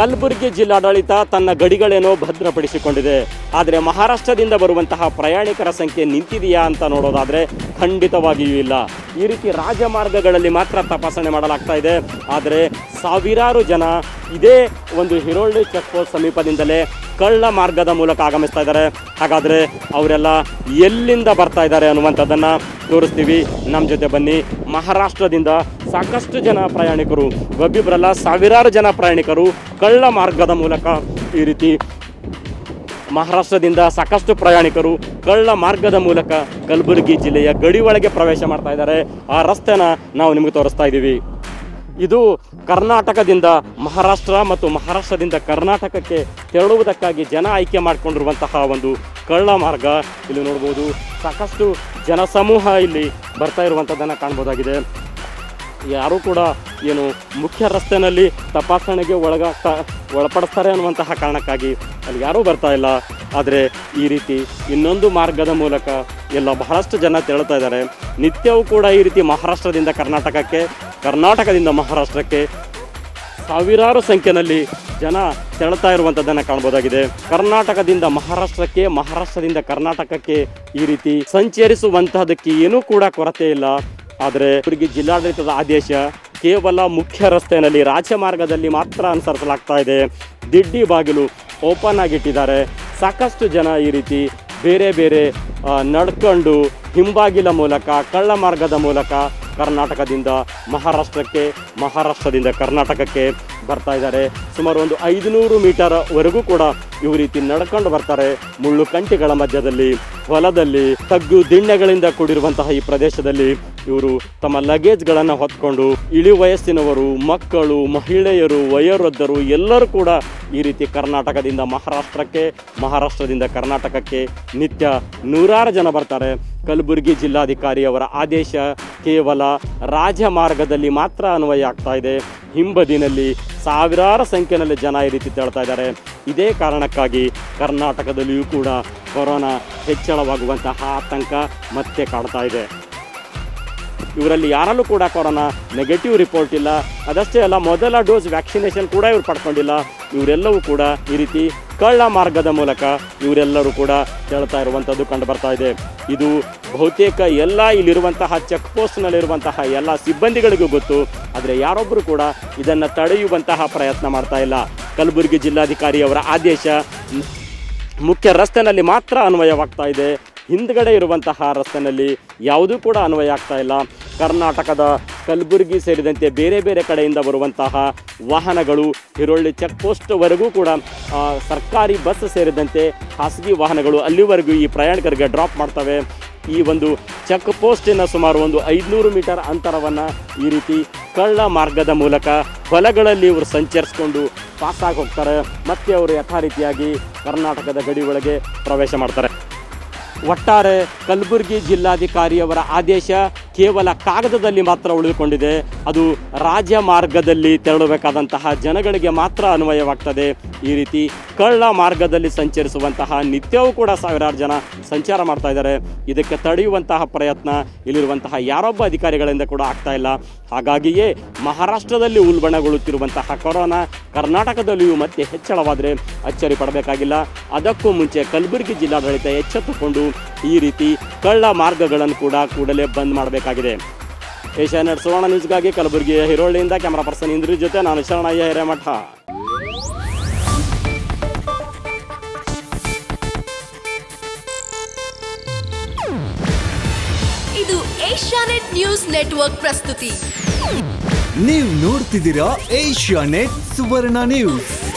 ಕಲಬುರಗಿ ಜಿಲ್ಲಾಡಳಿತ ತನ್ನ ಗಡಿಗಳೇನೋ ಭದ್ರಪಡಿಸಿಕೊಂಡಿದೆ ಆದರೆ ಮಹಾರಾಷ್ಟ್ರದಿಂದ ಬರುವಂತಹ ಪ್ರಯಾಣಿಕರ ಸಂಖ್ಯೆ ನಿಂತಿದೆಯಾ ಅಂತ ನೋಡೋದಾದರೆ ಖಂಡಿತವಾಗಿಯೂ ಇಲ್ಲ ಈ ರೀತಿ ರಾಜಮಾರ್ಗಗಳಲ್ಲಿ ಮಾತ್ರ ತಪಾಸಣೆ ಮಾಡಲಾಗ್ತಾ ಇದೆ ಆದರೆ ಸಾವಿರಾರು ಜನ ಇದೇ ಒಂದು ಹಿರೋಳ್ಳಿ ಚೆಕ್ ಪೋಸ್ಟ್ ಸಮೀಪದಿಂದಲೇ ಕಳ್ಳ ಮಾರ್ಗದ ಮೂಲಕ ಆಗಮಿಸ್ತಾ ಇದ್ದಾರೆ ಹಾಗಾದರೆ ಅವರೆಲ್ಲ ಎಲ್ಲಿಂದ ಬರ್ತಾ ಇದ್ದಾರೆ ಅನ್ನುವಂಥದ್ದನ್ನು ತೋರಿಸ್ತೀವಿ ನಮ್ಮ ಜೊತೆ ಬನ್ನಿ ಮಹಾರಾಷ್ಟ್ರದಿಂದ ಸಾಕಷ್ಟು ಜನ ಪ್ರಯಾಣಿಕರು ಒಬ್ಬಿಬ್ಬರಲ್ಲ ಸಾವಿರಾರು ಜನ ಪ್ರಯಾಣಿಕರು ಕಳ್ಳ ಮಾರ್ಗದ ಮೂಲಕ ಈ ರೀತಿ ಮಹಾರಾಷ್ಟ್ರದಿಂದ ಸಾಕಷ್ಟು ಪ್ರಯಾಣಿಕರು ಕಳ್ಳ ಮಾರ್ಗದ ಮೂಲಕ ಕಲಬುರಗಿ ಜಿಲ್ಲೆಯ ಗಡಿ ಒಳಗೆ ಪ್ರವೇಶ ಮಾಡ್ತಾ ಇದ್ದಾರೆ ಆ ರಸ್ತೆನ ನಾವು ನಿಮಗೆ ತೋರಿಸ್ತಾ ಇದ್ದೀವಿ ಇದು ಕರ್ನಾಟಕದಿಂದ ಮಹಾರಾಷ್ಟ್ರ ಮತ್ತು ಮಹಾರಾಷ್ಟ್ರದಿಂದ ಕರ್ನಾಟಕಕ್ಕೆ ತೆರಳುವುದಕ್ಕಾಗಿ ಜನ ಆಯ್ಕೆ ಮಾಡಿಕೊಂಡಿರುವಂತಹ ಒಂದು ಕಳ್ಳ ಮಾರ್ಗ ಇಲ್ಲಿ ನೋಡ್ಬೋದು ಸಾಕಷ್ಟು ಜನಸಮೂಹ ಇಲ್ಲಿ ಬರ್ತಾ ಇರುವಂಥದ್ದನ್ನು ಕಾಣ್ಬೋದಾಗಿದೆ ಯಾರೂ ಕೂಡ ಏನು ಮುಖ್ಯ ರಸ್ತೆಯಲ್ಲಿ ತಪಾಸಣೆಗೆ ಒಳಗಾಗ್ತಾ ಒಳಪಡಿಸ್ತಾರೆ ಅನ್ನುವಂತಹ ಕಾರಣಕ್ಕಾಗಿ ಅಲ್ಲಿ ಯಾರೂ ಬರ್ತಾ ಇಲ್ಲ ಆದರೆ ಈ ರೀತಿ ಇನ್ನೊಂದು ಮಾರ್ಗದ ಮೂಲಕ ಎಲ್ಲ ಬಹಳಷ್ಟು ಜನ ತೆರಳುತ್ತಾ ಇದ್ದಾರೆ ನಿತ್ಯವೂ ಕೂಡ ಈ ರೀತಿ ಮಹಾರಾಷ್ಟ್ರದಿಂದ ಕರ್ನಾಟಕಕ್ಕೆ ಕರ್ನಾಟಕದಿಂದ ಮಹಾರಾಷ್ಟ್ರಕ್ಕೆ ಸಾವಿರಾರು ಸಂಖ್ಯೆಯಲ್ಲಿ ಜನ ತೆರಳುತ್ತಾ ಇರುವಂಥದ್ದನ್ನು ಕಾಣ್ಬೋದಾಗಿದೆ ಕರ್ನಾಟಕದಿಂದ ಮಹಾರಾಷ್ಟ್ರಕ್ಕೆ ಮಹಾರಾಷ್ಟ್ರದಿಂದ ಕರ್ನಾಟಕಕ್ಕೆ ಈ ರೀತಿ ಸಂಚರಿಸುವಂತಹದಕ್ಕೆ ಏನೂ ಕೂಡ ಕೊರತೆ ಇಲ್ಲ ಆದರೆ ಇವರಿಗೆ ಜಿಲ್ಲಾಡಳಿತದ ಆದೇಶ ಕೇವಲ ಮುಖ್ಯ ರಸ್ತೆಯಲ್ಲಿ ರಾಜಮಾರ್ಗದಲ್ಲಿ ಮಾತ್ರ ಅನುಸರಿಸಲಾಗ್ತಾ ಇದೆ ದಿಡ್ಡಿ ಬಾಗಿಲು ಓಪನ್ ಆಗಿಟ್ಟಿದ್ದಾರೆ ಸಾಕಷ್ಟು ಜನ ಈ ರೀತಿ ಬೇರೆ ಬೇರೆ ಆ, ನಡ್ಕೊಂಡು ಹಿಂಬಾಗಿಲ ಮೂಲಕ ಕಳ್ಳ ಮಾರ್ಗದ ಮೂಲಕ ಕರ್ನಾಟಕದಿಂದ ಮಹಾರಾಷ್ಟ್ರಕ್ಕೆ ಮಹಾರಾಷ್ಟ್ರದಿಂದ ಕರ್ನಾಟಕಕ್ಕೆ ಬರ್ತಾ ಇದ್ದಾರೆ ಸುಮಾರು ಒಂದು ಐದುನೂರು ಮೀಟರ್ವರೆಗೂ ಕೂಡ ಇವು ರೀತಿ ನಡ್ಕೊಂಡು ಬರ್ತಾರೆ ಮುಳ್ಳು ಕಂಟಿಗಳ ಮಧ್ಯದಲ್ಲಿ ಹೊಲದಲ್ಲಿ ತಗ್ಗು ದಿಣ್ಣೆಗಳಿಂದ ಕೂಡಿರುವಂತಹ ಈ ಪ್ರದೇಶದಲ್ಲಿ ಇವರು ತಮ್ಮ ಲಗೇಜ್ಗಳನ್ನು ಹೊತ್ಕೊಂಡು ಇಳಿ ವಯಸ್ಸಿನವರು ಮಕ್ಕಳು ಮಹಿಳೆಯರು ವಯೋವೃದ್ಧರು ಎಲ್ಲರೂ ಕೂಡ ಈ ರೀತಿ ಕರ್ನಾಟಕದಿಂದ ಮಹಾರಾಷ್ಟ್ರಕ್ಕೆ ಮಹಾರಾಷ್ಟ್ರದಿಂದ ಕರ್ನಾಟಕಕ್ಕೆ ನಿತ್ಯ ನೂರಾರು ಜನ ಬರ್ತಾರೆ ಕಲಬುರಗಿ ಜಿಲ್ಲಾಧಿಕಾರಿಯವರ ಆದೇಶ ಕೇವಲ ರಾಜಮಾರ್ಗದಲ್ಲಿ ಮಾತ್ರ ಅನ್ವಯ ಆಗ್ತಾ ಇದೆ ಹಿಂಬದಿನಲ್ಲಿ ಸಾವಿರಾರು ಸಂಖ್ಯೆಯಲ್ಲಿ ಜನ ಈ ರೀತಿ ತೆರಳ್ತಾ ಇದ್ದಾರೆ ಇದೇ ಕಾರಣಕ್ಕಾಗಿ ಕರ್ನಾಟಕದಲ್ಲಿಯೂ ಕೂಡ ಕೊರೋನಾ ಹೆಚ್ಚಳವಾಗುವಂತಹ ಆತಂಕ ಮತ್ತೆ ಕಾಡ್ತಾ ಇದೆ ಇವರಲ್ಲಿ ಯಾರಲ್ಲೂ ಕೂಡ ಕೊರೋನಾ ನೆಗೆಟಿವ್ ರಿಪೋರ್ಟ್ ಇಲ್ಲ ಅದಷ್ಟೇ ಅಲ್ಲ ಮೊದಲ ಡೋಸ್ ವ್ಯಾಕ್ಸಿನೇಷನ್ ಕೂಡ ಇವ್ರು ಪಡ್ಕೊಂಡಿಲ್ಲ ಇವರೆಲ್ಲವೂ ಕೂಡ ಈ ರೀತಿ ಕಳ್ಳ ಮಾರ್ಗದ ಮೂಲಕ ಇವರೆಲ್ಲರೂ ಕೂಡ ತೆರಳ್ತಾ ಇರುವಂಥದ್ದು ಕಂಡು ಬರ್ತಾ ಇದೆ ಇದು ಬಹುತೇಕ ಎಲ್ಲ ಇಲ್ಲಿರುವಂತಹ ಚೆಕ್ ಪೋಸ್ಟ್ನಲ್ಲಿರುವಂತಹ ಎಲ್ಲ ಸಿಬ್ಬಂದಿಗಳಿಗೂ ಗೊತ್ತು ಆದರೆ ಯಾರೊಬ್ಬರು ಕೂಡ ಇದನ್ನು ತಡೆಯುವಂತಹ ಪ್ರಯತ್ನ ಮಾಡ್ತಾ ಇಲ್ಲ ಕಲಬುರಗಿ ಜಿಲ್ಲಾಧಿಕಾರಿಯವರ ಆದೇಶ ಮುಖ್ಯ ರಸ್ತೆನಲ್ಲಿ ಮಾತ್ರ ಅನ್ವಯವಾಗ್ತಾ ಇದೆ ಹಿಂದ್ಗಡೆ ಇರುವಂತಹ ರಸ್ತೆನಲ್ಲಿ ಯಾವುದೂ ಕೂಡ ಅನ್ವಯ ಆಗ್ತಾ ಇಲ್ಲ ಕರ್ನಾಟಕದ ಕಲಬುರಗಿ ಸೇರಿದಂತೆ ಬೇರೆ ಬೇರೆ ಕಡೆಯಿಂದ ಬರುವಂತಹ ವಾಹನಗಳು ಹಿರೊಳ್ಳಿ ಚೆಕ್ ಪೋಸ್ಟ್ವರೆಗೂ ಕೂಡ ಆ, ಸರ್ಕಾರಿ ಬಸ್ ಸೇರಿದಂತೆ ಖಾಸಗಿ ವಾಹನಗಳು ಅಲ್ಲಿವರೆಗೂ ಈ ಪ್ರಯಾಣಿಕರಿಗೆ ಡ್ರಾಪ್ ಮಾಡ್ತವೆ ಈ ಒಂದು ಚೆಕ್ ಪೋಸ್ಟಿನ ಸುಮಾರು ಒಂದು ಐದುನೂರು ಮೀಟರ್ ಅಂತರವನ್ನು ಈ ರೀತಿ ಕಳ್ಳ ಮಾರ್ಗದ ಮೂಲಕ ಹೊಲಗಳಲ್ಲಿ ಇವರು ಸಂಚರಿಸ್ಕೊಂಡು ಪಾಸಾಗಿ ಹೋಗ್ತಾರೆ ಮತ್ತೆ ಅವರು ಯಥಾರೀತಿಯಾಗಿ ಕರ್ನಾಟಕದ ಗಡಿ ಒಳಗೆ ಪ್ರವೇಶ ಮಾಡ್ತಾರೆ ಒಟ್ಟಾರೆ ಕಲಬುರಗಿ ಜಿಲ್ಲಾಧಿಕಾರಿಯವರ ಆದೇಶ ಕೇವಲ ಕಾಗದದಲ್ಲಿ ಮಾತ್ರ ಉಳಿದುಕೊಂಡಿದೆ ಅದು ರಾಜಮಾರ್ಗದಲ್ಲಿ ತೆರಳಬೇಕಾದಂತಹ ಜನಗಳಿಗೆ ಮಾತ್ರ ಅನ್ವಯವಾಗ್ತದೆ ಈ ರೀತಿ ಕಳ್ಳ ಮಾರ್ಗದಲ್ಲಿ ಸಂಚರಿಸುವಂತಹ ನಿತ್ಯವೂ ಕೂಡ ಸಾವಿರಾರು ಜನ ಸಂಚಾರ ಮಾಡ್ತಾ ಇದ್ದಾರೆ ಇದಕ್ಕೆ ತಡೆಯುವಂತಹ ಪ್ರಯತ್ನ ಇಲ್ಲಿರುವಂತಹ ಯಾರೊಬ್ಬ ಅಧಿಕಾರಿಗಳಿಂದ ಕೂಡ ಆಗ್ತಾ ಇಲ್ಲ ಹಾಗಾಗಿಯೇ ಮಹಾರಾಷ್ಟ್ರದಲ್ಲಿ ಉಲ್ಬಣಗೊಳ್ಳುತ್ತಿರುವಂತಹ ಕೊರೋನಾ ಕರ್ನಾಟಕದಲ್ಲಿಯೂ ಮತ್ತೆ ಹೆಚ್ಚಳವಾದರೆ ಅಚ್ಚರಿ ಪಡಬೇಕಾಗಿಲ್ಲ ಅದಕ್ಕೂ ಮುಂಚೆ ಕಲಬುರಗಿ ಜಿಲ್ಲಾಡಳಿತ ಎಚ್ಚೆತ್ತುಕೊಂಡು ಈ ರೀತಿ ಕಳ್ಳ ಮಾರ್ಗಗಳನ್ನು ಕೂಡ ಕೂಡಲೇ ಬಂದ್ ಮಾಡಬೇಕಾಗಿದೆ ಏಷ್ಯಾನೆಟ್ ಸುವರ್ಣ ನ್ಯೂಸ್ಗಾಗಿ ಕಲಬುರಗಿಯ ಹಿರೋಳಿಯಿಂದ ಕ್ಯಾಮರಾ ಪರ್ಸನ್ ಇಂದ್ರ ಜೊತೆ ನಾನು ಶರಣಯ್ಯ ಹಿರೇಮಠ ಇದು ಏಷ್ಯಾನೆಟ್ ನ್ಯೂಸ್ ನೆಟ್ವರ್ಕ್ ಪ್ರಸ್ತುತಿ ನೀವು ನೋಡ್ತಿದ್ದೀರಾ ಏಷ್ಯಾ ನೆಟ್ ಸುವರ್ಣ ನ್ಯೂಸ್